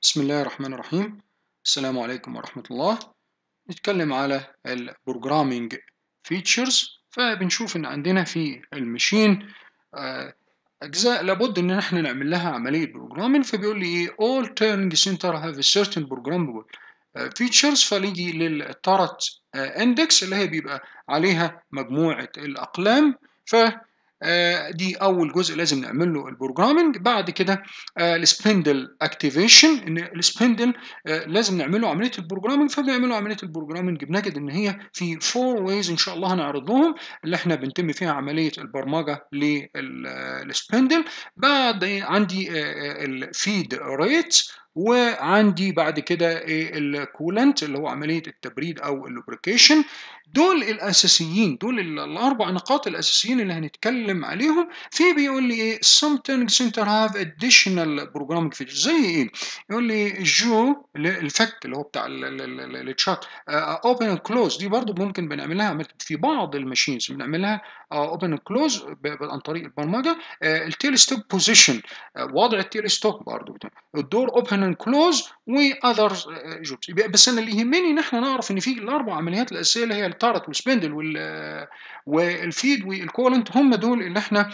بسم الله الرحمن الرحيم السلام عليكم ورحمة الله نتكلم على البروجرامينج فيتشرز فبنشوف ان عندنا في المشين اجزاء لابد ان احنا نعمل لها عمليه بروجرامينج فبيقول لي ايه all turning center have a certain programmable features فنيجي للتارت اندكس اللي هي بيبقى عليها مجموعه الاقلام ف دي اول جزء لازم نعمل له البروجرامنج بعد كده السبندل اكتيفيشن ان السبندل لازم نعمله عمليه البروجرامنج فبنعمله عمليه البروجرامنج بنجد ان هي في فور ويز ان شاء الله هنعرض لهم اللي احنا بنتم فيها عمليه البرمجه للسبندل بعد عندي الفيد ريت وعندي بعد كده الكولنت اللي هو عمليه التبريد او اللوبريكيشن دول الاساسيين دول الاربع نقاط الاساسيين اللي هنتكلم عليهم في بيقول لي ايه some turning center have additional programming features زي ايه يقول لي جو الفك اللي هو بتاع التشات اوبن اند كلوز دي برضو ممكن بنعملها في بعض الماشينز بنعملها اوبن اند كلوز عن طريق البرمجه التيل ستوب بوزيشن وضع التيل ستوب برضو الدور اوبن اند كلوز واذر جوبز بس انا اللي يهمني ان احنا نعرف ان في الاربع عمليات الاساسيه اللي هي التارت والسبندل وال والفيد والكولنت هم دول اللي احنا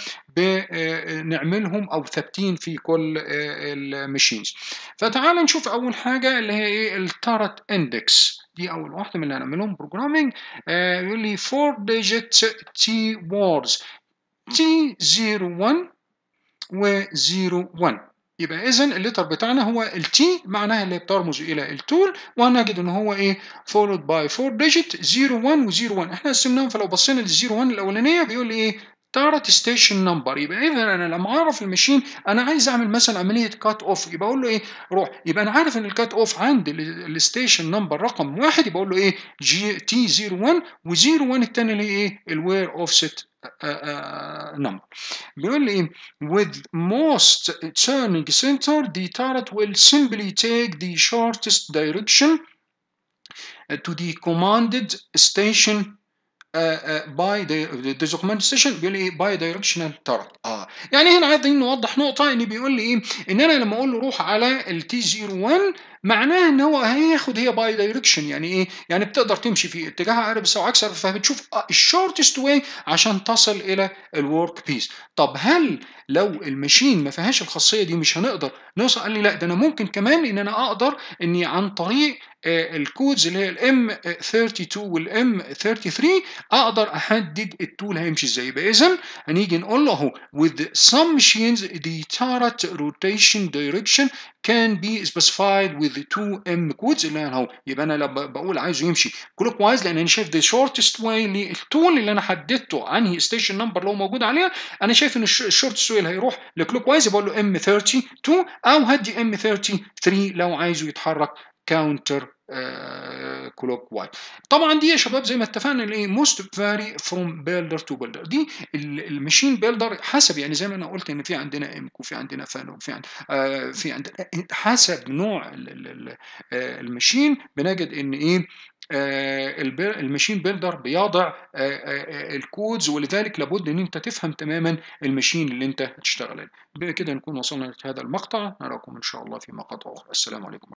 بنعملهم او ثابتين في كل الماشينز فتعال نشوف اول حاجه اللي هي ايه التارت اندكس دي اول واحده من اللي هنعملهم بروجرامينج آه يقول لي 4 digit تي ووردز تي 01 و 01 يبقى اذا الليتر بتاعنا هو التي معناها اللي بترمز الى التول وهنجد ان هو ايه followed by 4 digit 01 و 01 احنا قسمناهم فلو بصينا لل 01 الاولانيه بيقول لي ايه تارت ستيشن نمبر يبقى اذا انا لما اعرف الماشين انا عايز اعمل مثلا عمليه كات اوف يبقى اقول له ايه روح يبقى انا عارف ان الكات اوف عند الستيشن نمبر رقم واحد يبقى اقول له ايه جي تي 01 و01 الثاني اللي هي ايه الوير اوفست number بيقول لي with most turning center the turret will simply take the shortest direction to the commanded station uh, uh, by the, the document station بيقول لي ايه باي دايركشنال تارت اه يعني هنا عايزين نوضح نقطه ان بيقول لي ايه ان انا لما اقول له روح على التي 01 معناه ان هو هياخد هي باي دايركشن يعني ايه يعني بتقدر تمشي في اتجاه عقرب الساعه اكثر فبتشوف الشورتست واي عشان تصل الى الورك بيس طب هل لو الماشين ما فيهاش الخاصيه دي مش هنقدر نوصل قال لي لا ده انا ممكن كمان ان انا اقدر اني عن طريق الكودز اللي هي الام 32 والام 33 اقدر احدد التول هيمشي ازاي يبقى اذا هنيجي نقول له اهو with some machines the turret rotation direction can be specified with the 2M codes اللي انا اهو يبقى انا لما بقول عايزه يمشي كلوك وايز لان انا شايف the shortest way للتول اللي انا حددته انهي ستيشن نمبر لو موجود عليها انا شايف ان الشورتست واي اللي هيروح لكلوك وايز بقول له ام 32 او هدي ام 33 لو عايزه يتحرك كاونتر كلوك واي طبعا دي يا شباب زي ما اتفقنا الايه موست فاري فروم بيلدر تو بيلدر دي الماشين بيلدر حسب يعني زي ما انا قلت ان في عندنا امك وفي عندنا فانو وفي عند آه في عندنا حسب نوع الماشين بنجد ان ايه آه الماشين بيلدر بيضع آه آه الكودز ولذلك لابد ان انت تفهم تماما الماشين اللي انت هتشتغل عليه بكده نكون وصلنا لهذا المقطع نراكم ان شاء الله في مقاطع اخرى السلام عليكم